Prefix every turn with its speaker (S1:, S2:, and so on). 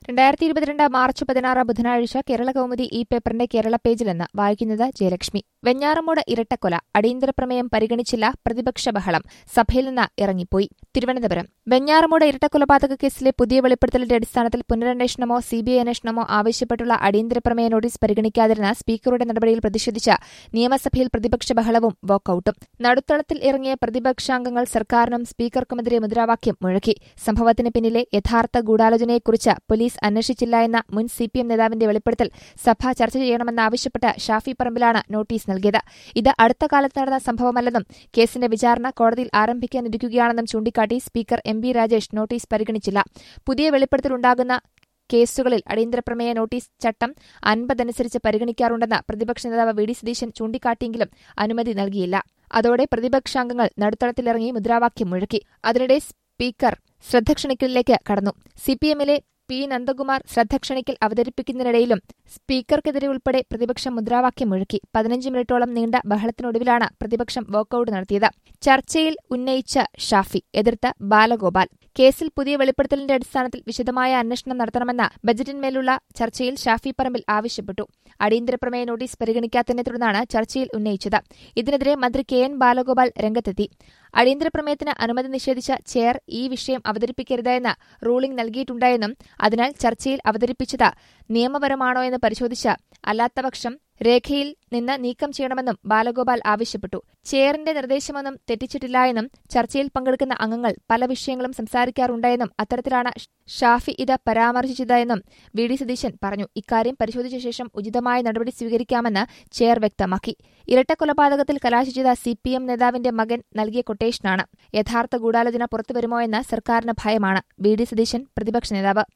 S1: രണ്ടായിരത്തി ഇരുപത്തിരണ്ട് മാർച്ച് പതിനാറ് ബുധനാഴ്ച കേരള കൗമുദി ഈ പേപ്പറിന്റെ കേരള പേജിൽ നിന്ന് വായിക്കുന്നത് ജയലക്ഷ്മി വെഞ്ഞാറമൂട് ഇരട്ടക്കൊല അടിയന്തര പ്രമേയം പരിഗണിച്ചില്ല പ്രതിപക്ഷ ബഹളം സഭയിൽ നിന്ന് ഇറങ്ങിപ്പോയി തിരുവനന്തപുരം വെഞ്ഞാറമൂട് ഇരട്ടക്കൊലപാതക കേസിലെ പുതിയ വെളിപ്പെടുത്തലിന്റെ അടിസ്ഥാനത്തിൽ പുനരന്വേഷണമോ സിബിഐ അന്വേഷണമോ ആവശ്യപ്പെട്ടുള്ള അടിയന്തര പ്രമേയ നോട്ടീസ് പരിഗണിക്കാതിരുന്ന സ്പീക്കറുടെ നടപടിയിൽ പ്രതിഷേധിച്ച് നിയമസഭയിൽ പ്രതിപക്ഷ ബഹളവും വാക്കൌട്ടും നടുത്തളത്തിൽ ഇറങ്ങിയ പ്രതിപക്ഷാംഗങ്ങൾ സർക്കാരിനും സ്പീക്കർക്കുമെതിരെ മുദ്രാവാക്യം മുഴക്കി സംഭവത്തിന് പിന്നിലെ യഥാർത്ഥ ഗൂഢാലോചനയെക്കുറിച്ച് പോലീസ് അന്വേഷിച്ചില്ല എന്ന മുൻ സിപിഎം നേതാവിന്റെ വെളിപ്പെടുത്തൽ സഭ ചർച്ച ചെയ്യണമെന്നാവശ്യപ്പെട്ട് ഷാഫി പറമ്പിലാണ് നോട്ടീസ് നൽകിയത് ഇത് അടുത്ത കാലത്ത് നടന്ന സംഭവമല്ലെന്നും കേസിന്റെ വിചാരണ കോടതിയിൽ ആരംഭിക്കാനിരിക്കുകയാണെന്നും ചൂണ്ടിക്കാട്ടി speaker M B Rajesh notice പരിഗണിച്ചില്ല പുതിയ വെളിപ്പെടുത്തലുണ്ടാകുന്ന കേസുകളിൽ അടിയന്തര പ്രമേയ നോട്ടീസ് ചട്ടം അൻപതനുസരിച്ച് പരിഗണിക്കാറുണ്ടെന്ന് പ്രതിപക്ഷ നേതാവ് വി ഡി സതീശൻ ചൂണ്ടിക്കാട്ടിയെങ്കിലും അനുമതി നൽകിയില്ല അതോടെ പ്രതിപക്ഷാംഗങ്ങൾ നടുത്തളത്തിലിറങ്ങി മുദ്രാവാക്യം മുഴക്കി അതിനിടെ സ്പീക്കർ ശ്രദ്ധ ക്ഷണിക്കലിലേക്ക് കടന്നു സിപിഎമ്മിലെ പി നന്ദകുമാർ ശ്രദ്ധ ക്ഷണിക്കൽ അവതരിപ്പിക്കുന്നതിനിടയിലും സ്പീക്കർക്കെതിരെ ഉൾപ്പെടെ പ്രതിപക്ഷം മുദ്രാവാക്യം മുഴക്കി പതിനഞ്ച് മിനിറ്റോളം നീണ്ട ബഹളത്തിനൊടുവിലാണ് പ്രതിപക്ഷം വാക്കൌട്ട് നടത്തിയത് ചർച്ചയിൽ ഉന്നയിച്ച ഷാഫി എതിർത്ത് ബാലഗോപാൽ കേസിൽ പുതിയ വെളിപ്പെടുത്തലിന്റെ അടിസ്ഥാനത്തിൽ വിശദമായ അന്വേഷണം നടത്തണമെന്ന ബജറ്റിന്മേലുള്ള ചർച്ചയിൽ ഷാഫി പറമ്പിൽ ആവശ്യപ്പെട്ടു അടിയന്തര പ്രമേയ നോട്ടീസ് പരിഗണിക്കാത്തതിനെ തുടർന്നാണ് ചർച്ചയിൽ ഉന്നയിച്ചത് ഇതിനെതിരെ മന്ത്രി കെ എൻ ബാലഗോപാൽ രംഗത്തെത്തി അടിയന്തര പ്രമേയത്തിന് അനുമതി നിഷേധിച്ച ചെയർ ഈ വിഷയം അവതരിപ്പിക്കരുതെന്ന് റൂളിംഗ് നൽകിയിട്ടുണ്ടായെന്നും അതിനാൽ ചർച്ചയിൽ അവതരിപ്പിച്ചത് നിയമപരമാണോ എന്ന് പരിശോധിച്ച് അല്ലാത്തപക്ഷം രേഖയിൽ നിന്ന് നീക്കം ചെയ്യണമെന്നും ബാലഗോപാൽ ആവശ്യപ്പെട്ടു ചെയറിന്റെ നിർദ്ദേശമൊന്നും തെറ്റിച്ചിട്ടില്ല എന്നും ചർച്ചയിൽ പങ്കെടുക്കുന്ന അംഗങ്ങൾ പല വിഷയങ്ങളും സംസാരിക്കാറുണ്ടായെന്നും അത്തരത്തിലാണ് ഷാഫി ഇത് പരാമർശിച്ചതെന്നും വി ഡി സതീശൻ പറഞ്ഞു ഇക്കാര്യം പരിശോധിച്ച ശേഷം ഉചിതമായ നടപടി സ്വീകരിക്കാമെന്ന് ചെയർ വ്യക്തമാക്കി ഇരട്ടക്കൊലപാതകത്തിൽ കലാശിച്ചത് സിപിഎം നേതാവിന്റെ മകൻ നൽകിയ കൊട്ടേഷനാണ് യഥാർത്ഥ ഗൂഢാലോചന പുറത്തുവരുമോ എന്ന് സർക്കാരിന് ഭയമാണ് വി ഡി സതീശൻ പ്രതിപക്ഷ നേതാവ്